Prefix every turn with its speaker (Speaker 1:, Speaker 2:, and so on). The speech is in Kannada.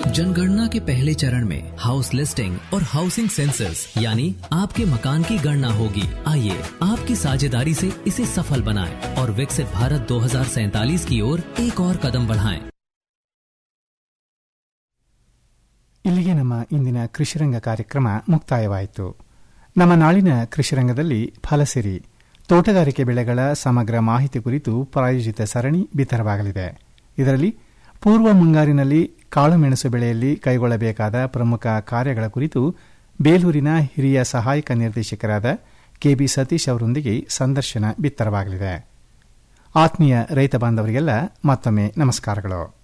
Speaker 1: जनगणना के पहले चरण में हाउस लिस्टिंग और हाउसिंग सेंसस यानी आपके मकान की गणना होगी आइए आपकी साझेदारी से इसे सफल बनाएं और विकसित भारत दो की ओर एक और कदम बढ़ाएं।
Speaker 2: ಇಲ್ಲಿಗೆ ನಮ್ಮ ಇಂದಿನ ಕೃಷಿರಂಗ ಕಾರ್ಯಕ್ರಮ ಮುಕ್ತಾಯವಾಯಿತು ನಮ್ಮ ನಾಳಿನ ಕೃಷಿರಂಗದಲ್ಲಿ ಫಲಸಿರಿ ತೋಟಗಾರಿಕೆ ಬೆಳೆಗಳ ಸಮಗ್ರ ಮಾಹಿತಿ ಕುರಿತು ಪ್ರಾಯೋಜಿತ ಸರಣಿ ಬಿತ್ತರವಾಗಲಿದೆ ಇದರಲ್ಲಿ ಪೂರ್ವ ಮುಂಗಾರಿನಲ್ಲಿ ಕಾಳುಮೆಣಸು ಬೆಳೆಯಲ್ಲಿ ಕೈಗೊಳ್ಳಬೇಕಾದ ಪ್ರಮುಖ ಕಾರ್ಯಗಳ ಕುರಿತು ಬೇಲೂರಿನ ಹಿರಿಯ ಸಹಾಯಕ ನಿರ್ದೇಶಕರಾದ ಕೆಬಿ ಸತೀಶ್ ಅವರೊಂದಿಗೆ ಸಂದರ್ಶನ ಬಿತ್ತರವಾಗಲಿದೆ ಆತ್ಮೀಯ ರೈತ ಬಾಂಧವರಿಗೆಲ್ಲ ಮತ್ತೊಮ್ಮೆ ನಮಸ್ಕಾರಗಳು